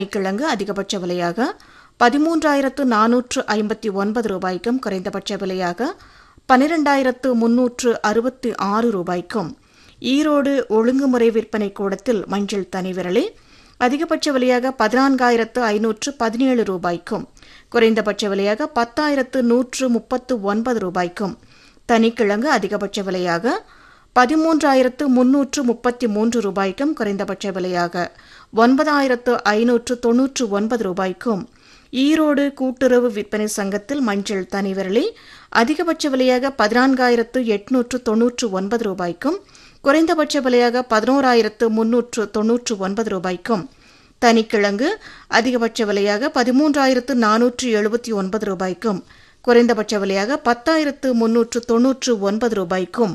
கிழங்கு அதிகபட்ச விலையாக பதிமூன்றாயிரத்து நானூற்று ஐம்பத்தி ஒன்பது ரூபாய்க்கும் குறைந்தபட்ச விலையாக பனிரெண்டாயிரத்து முன்னூற்று அறுபத்தி ஆறு ரூபாய்க்கும் ஈரோடு ஒழுங்குமுறை விற்பனை கூடத்தில் மஞ்சள் தனிவிரலி அதிகபட்ச விலையாக பதினான்காயிரத்து ஐநூற்று பதினேழு ரூபாய்க்கும் குறைந்தபட்ச விலையாக பத்தாயிரத்து நூற்று முப்பத்து ஒன்பது ரூபாய்க்கும் தனிக்கிழங்கு அதிகபட்ச விலையாக பதிமூன்றாயிரத்து முன்னூற்று முப்பத்தி மூன்று ரூபாய்க்கும் குறைந்தபட்ச விலையாக ஒன்பதாயிரத்து ஐநூற்று தொன்னூற்று ஒன்பது ரூபாய்க்கும் ஈரோடு கூட்டுறவு விற்பனை சங்கத்தில் மஞ்சள் தனிவிரலி அதிகபட்ச விலையாக பதினான்காயிரத்து எட்நூற்று தொன்னூற்று ஒன்பது ரூபாய்க்கும் குறைந்தபட்ச விலையாக பதினோராயிரத்து முன்னூற்று தொன்னூற்று ஒன்பது ரூபாய்க்கும் தனிக்கிழங்கு அதிகபட்ச விலையாக பதிமூன்றாயிரத்து நானூற்று எழுபத்தி ஒன்பது ரூபாய்க்கும் குறைந்தபட்ச விலையாக பத்தாயிரத்து முன்னூற்று தொன்னூற்று ஒன்பது ரூபாய்க்கும்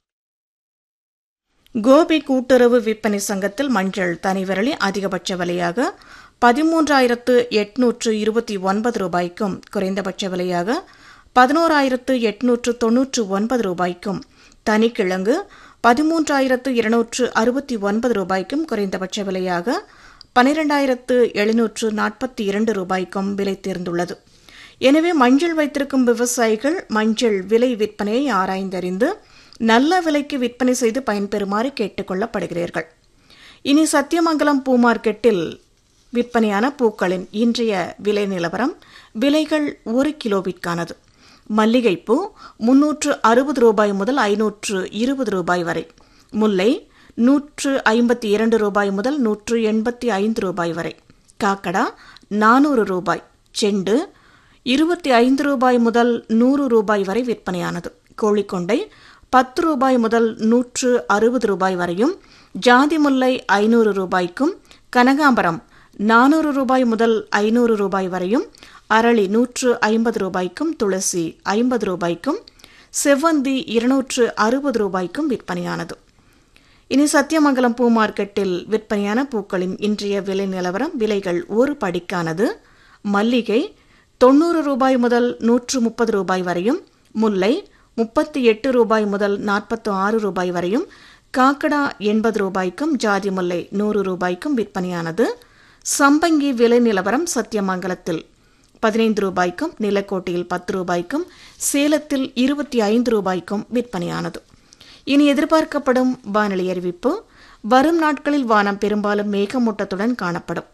கோபி கூட்டுறவு விற்பனை சங்கத்தில் மஞ்சள் தனிவிரலி அதிகபட்ச விலையாக பதிமூன்றாயிரத்து எட்நூற்று இருபத்தி ஒன்பது ரூபாய்க்கும் குறைந்தபட்ச விலையாக பதினோராயிரத்து எட்நூற்று தொன்னூற்று ஒன்பது ரூபாய்க்கும் தனிக்கிழங்கு பதிமூன்றாயிரத்து இருநூற்று அறுபத்தி ஒன்பது ரூபாய்க்கும் குறைந்தபட்ச விலையாக பனிரெண்டாயிரத்து எழுநூற்று நாற்பத்தி இரண்டு ரூபாய்க்கும் விலை தேர்ந்துள்ளது எனவே மஞ்சள் வைத்திருக்கும் விவசாயிகள் மஞ்சள் விலை விற்பனையை ஆராய்ந்தறிந்து நல்ல விலைக்கு விற்பனை செய்து பயன்பெறுமாறு கேட்டுக் கொள்ளப்படுகிறீர்கள் இனி சத்தியமங்கலம் பூ மார்க்கெட்டில் விற்பனையான பூக்களின் இன்றைய விலை நிலவரம் விலைகள் ஒரு கிலோவிற்கானது மல்லிகைப்பூ முன்னூற்று அறுபது ரூபாய் முதல் ஐநூற்று இருபது ரூபாய் வரை முல்லை நூற்று ஐம்பத்தி இரண்டு ரூபாய் முதல் நூற்று எண்பத்தி ஐந்து ரூபாய் வரை காக்கடா நானூறு ரூபாய் செண்டு இருபத்தி ஐந்து ரூபாய் முதல் நூறு ரூபாய் வரை விற்பனையானது கோழிக்கொண்டை பத்து ரூபாய் முதல் நூற்று அறுபது ரூபாய் வரையும் ஜாதி முல்லை ஐநூறு ரூபாய்க்கும் கனகாம்பரம் நானூறு ரூபாய் முதல் ஐநூறு ரூபாய் வரையும் அரளி நூற்று ஐம்பது ரூபாய்க்கும் துளசி ஐம்பது ரூபாய்க்கும் செவ்வந்தி இருநூற்று அறுபது ரூபாய்க்கும் விற்பனையானது இனி சத்தியமங்கலம் பூ மார்க்கெட்டில் விற்பனையான பூக்களின் இன்றைய விலை நிலவரம் விலைகள் ஒரு படிக்கானது மல்லிகை தொண்ணூறு ரூபாய் முதல் நூற்று முப்பது ரூபாய் வரையும் முல்லை முப்பத்தி எட்டு ரூபாய் முதல் நாற்பத்து ஆறு ரூபாய் வரையும் காக்கடா எண்பது ரூபாய்க்கும் ஜாதி முல்லை நூறு ரூபாய்க்கும் விற்பனையானது சம்பங்கி விலை நிலவரம் சத்தியமங்கலத்தில் பதினைந்து ரூபாய்க்கும் நிலக்கோட்டையில் பத்து ரூபாய்க்கும் சேலத்தில் இருபத்தி ஐந்து ரூபாய்க்கும் விற்பனையானது இனி எதிர்பார்க்கப்படும் வானிலை அறிவிப்பு வரும் நாட்களில் வானம் பெரும்பாலும் மேகமூட்டத்துடன் காணப்படும்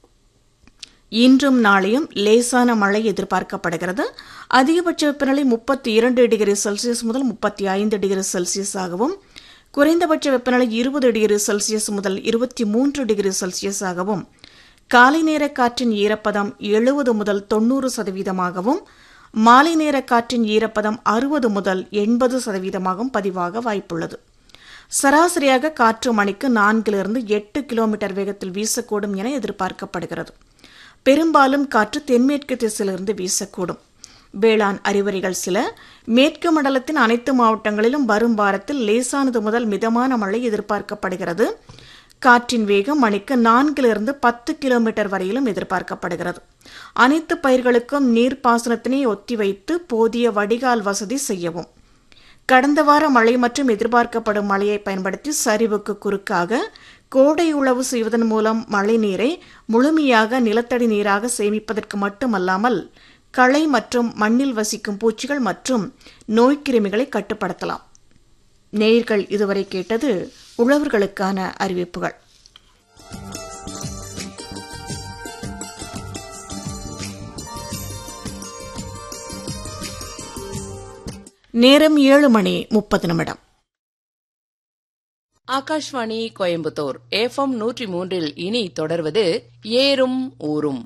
இன்றும் நாளையும் லேசான மழை எதிர்பார்க்கப்படுகிறது அதிகபட்ச வெப்பநிலை முப்பத்தி இரண்டு டிகிரி செல்சியஸ் முதல் முப்பத்தி ஐந்து டிகிரி செல்சியஸ் ஆகவும் குறைந்தபட்ச வெப்பநிலை இருபது டிகிரி செல்சியஸ் முதல் இருபத்தி மூன்று டிகிரி செல்சியஸ் ஆகவும் காலை நேர காற்றின் ஈரப்பதம் எழுபது முதல் தொன்னூறு சதவீதமாகவும் மாலை நேர காற்றின் ஈரப்பதம் அறுபது முதல் எண்பது சதவீதமாகவும் பதிவாக வாய்ப்புள்ளது சராசரியாக காற்று மணிக்கு நான்கிலிருந்து எட்டு கிலோமீட்டர் வேகத்தில் வீசக்கூடும் என எதிர்பார்க்கப்படுகிறது பெரும்பாலும் காற்று தென்மேற்கு திசையிலிருந்து வீசக்கூடும் வேளாண் அறிவுரைகள் சில மேற்கு மண்டலத்தின் அனைத்து மாவட்டங்களிலும் வரும் வாரத்தில் லேசானது முதல் மிதமான மழை எதிர்பார்க்கப்படுகிறது காற்றின் வேகம் மணிக்கு நான்கிலிருந்து பத்து கிலோமீட்டர் வரையிலும் எதிர்பார்க்கப்படுகிறது அனைத்து பயிர்களுக்கும் நீர்ப்பாசனத்தினை ஒத்திவைத்து போதிய வடிகால் வசதி செய்யவும் கடந்த வார மழை மற்றும் எதிர்பார்க்கப்படும் மழையை பயன்படுத்தி சரிவுக்கு குறுக்காக கோடை உழவு செய்வதன் மூலம் மழை நீரை முழுமையாக நிலத்தடி நீராக சேமிப்பதற்கு மட்டுமல்லாமல் களை மற்றும் மண்ணில் வசிக்கும் பூச்சிகள் மற்றும் நோய்க்கிருமிகளை கட்டுப்படுத்தலாம் நேயர்கள் இதுவரை கேட்டது உழவர்களுக்கான அறிவிப்புகள் நேரம் ஏழு மணி முப்பது நிமிடம் ஆகாஷ்வாணி கோயம்புத்தூர் எஃப்எம் நூற்றி மூன்றில் இனி தொடர்வது ஏறும் ஊரும்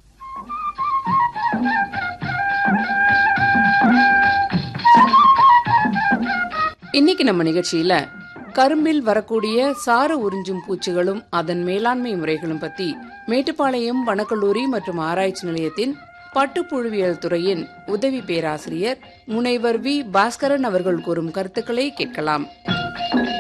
இன்னைக்கு நம்ம நிகழ்ச்சியில கரும்பில் வரக்கூடிய சாறு உறிஞ்சும் பூச்சிகளும் அதன் மேலாண்மை முறைகளும் பத்தி மேட்டுப்பாளையம் வனக்கல்லூரி மற்றும் ஆராய்ச்சி நிலையத்தின் பட்டுப்புழுவியல் துறையின் உதவி பேராசிரியர் முனைவர் வி பாஸ்கரன் அவர்கள் கூறும் கருத்துக்களை கேட்கலாம்